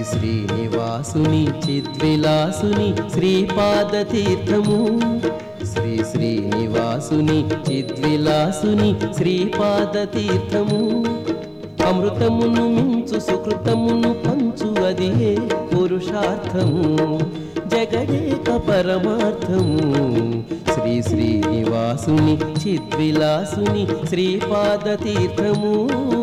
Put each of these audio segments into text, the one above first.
శ్రీనివాసుని చిద్విలాసుని శ్రీపాద తీర్థము శ్రీ శ్రీనివాసుని చిద్విలాసుని శ్రీపాద తీర్థము అమృతమును మించు సుకృతమును పంచు అది పురుషార్థము జగదేక పరమార్థము శ్రీ శ్రీనివాసుని చిద్విలాసుని శ్రీపాద తీర్థము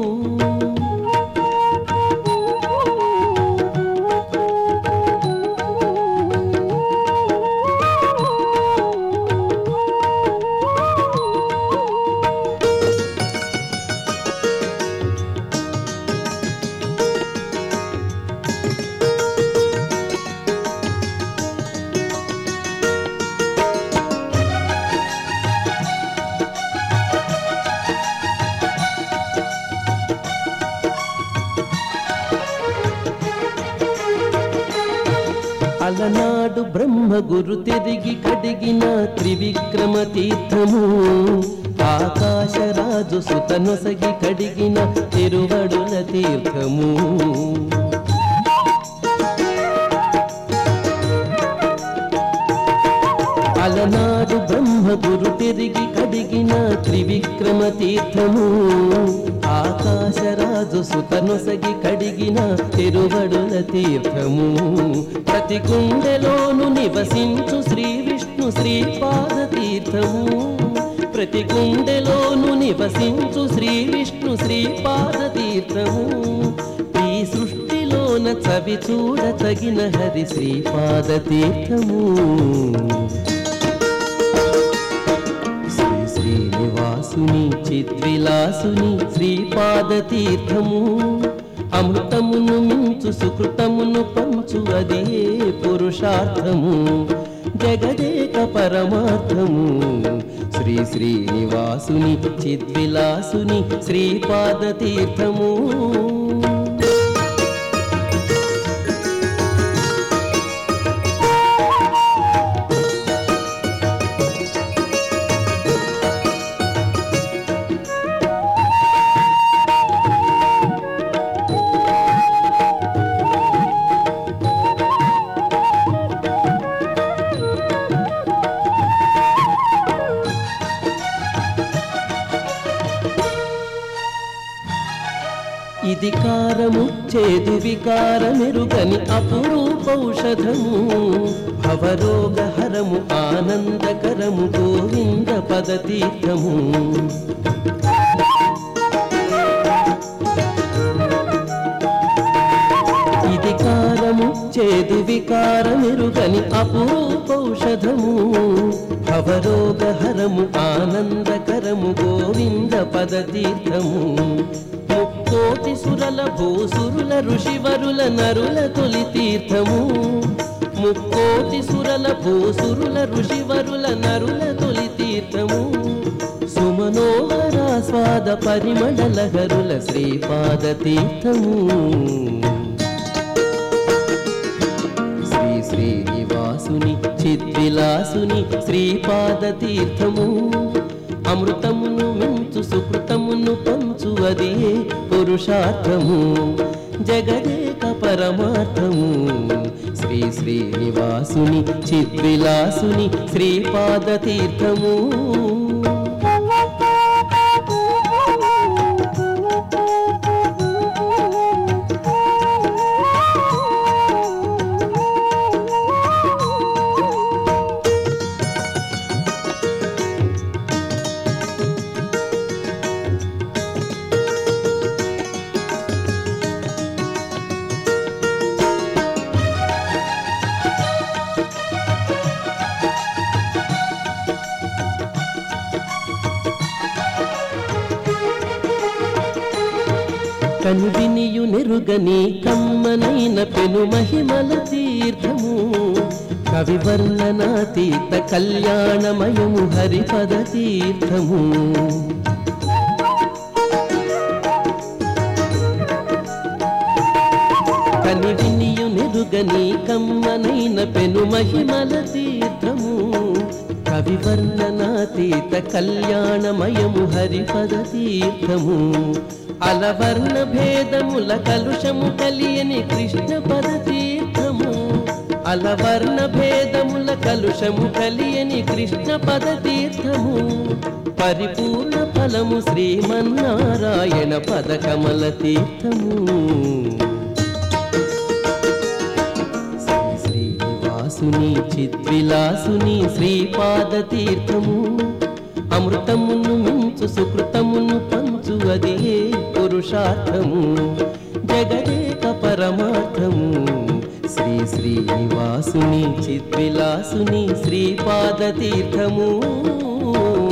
అలనాడు బ్రహ్మ గురు తిరిగి కడిగిన త్రివిక్రమ తీర్థము ఆకాశరాజు సుతనొసగి కడిగిన తిరువడుల తీర్థము అలనాడు బ్రహ్మ గురు తిరిగి కడిగిన త్రివిక్రమ తీర్థము ఆకాశరాజు సుతనొసగి కడిగిన తిరువడుల తీర్థము ప్రతి గుండెలోను నివసించు శ్రీ విష్ణు శ్రీపాద తీర్థము ప్రతి గుండెలోను నివసించు శ్రీ విష్ణు శ్రీపాద తీర్థము ఈ సృష్టిలోన చవి చూడ తగిన హరి శ్రీపాద తీర్థము శ్రీ శ్రీనివాసుని చిద్విలాసుని శ్రీపాద తీర్థము అమృతమును మించు సుకృతమును పంచు అదే పురుషార్థము జగదేక పరమార్థము శ్రీ శ్రీనివాసుని చిద్విలాసుని శ్రీపాద తీర్థము ఇది కారము చేదు వికారమెరుగని అపురూపౌషధము భవరోగహరము ఆనందకరము గోవింద పదతీర్థము ఇది కారము చేదు వికారమెరుగని అపురూపౌషధము భవరోగహరము ఆనందకరము గోవింద పదతీర్థము ముక్కోటి సురల భూసురుల ఋషివరుల నరుల తొలి తీర్థము ముక్కోటి సురల భూసురుల ఋషివరుల నరుల తొలి తీర్థము సుమనోహర స్వాద పరిమళలహరుల శ్రీపాద తీర్థము శ్రీ శ్రీనివాసుని చిద్విలాసుని శ్రీపాద తీర్థము అమృతమును మించు సుకృతమును పంచు అది పురుషార్థము జగదేక పరమార్థము శ్రీ శ్రీనివాసుని చిద్విలాసుని శ్రీపాద తీర్థము కనువినియు నెరుగని కమ్మనైన పెను మహిమల తీర్థము కవి వర్ణనాతీత కళ్యాణమయము హరిపద తీర్థము కనివినియు నెరుగని కమ్మనైన పెను మహిమల తీర్థము కవి వర్ణనాతీత కళ్యాణమయము హరిపద తీర్థము అలవర్ణ భేదముల కలుషము కలియని కృష్ణ పద తీర్థము అలవర్ణ భేదముల కలుషము కలియని కృష్ణ పద తీర్థము పరిపూర్ణ ఫలము శ్రీమన్నారాయణ పద కమల తీర్థము శ్రీ శ్రీనివాసుని చిద్విలాసుని శ్రీపాద తీర్థము అమృతమును మించు సుకృతమును పంచు అది ఏ పురుషార్థము జగదేక పరమార్థము శ్రీ శ్రీనివాసుని చిద్విలాసుని శ్రీపాద తీర్థము